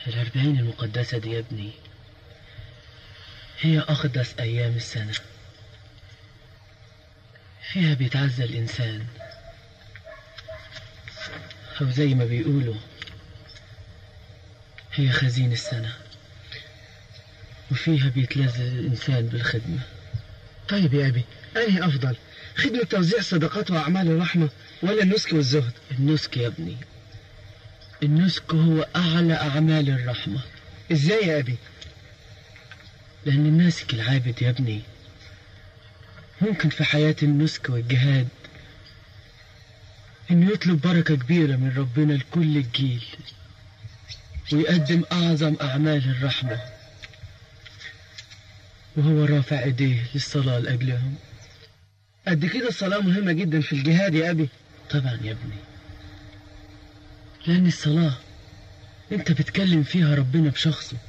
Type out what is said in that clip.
الأربعين المقدسة دي يا ابني هي أقدس أيام السنة فيها بيتعزى الإنسان أو زي ما بيقولوا هي خزين السنة وفيها بيتلذذ الإنسان بالخدمة طيب يا أبي أنهي أفضل خدمة توزيع الصدقات وأعمال الرحمة ولا النسك والزهد النسك يا ابني النسك هو أعلى أعمال الرحمة إزاي يا أبي لأن الناسك العابد يا ابني ممكن في حياة النسك والجهاد إنه يطلب بركة كبيرة من ربنا لكل الجيل ويقدم أعظم أعمال الرحمة وهو رافع إيديه للصلاة لأجلهم قد كده الصلاة مهمة جدا في الجهاد يا أبي طبعا يا ابني لأن الصلاة أنت بتكلم فيها ربنا بشخصه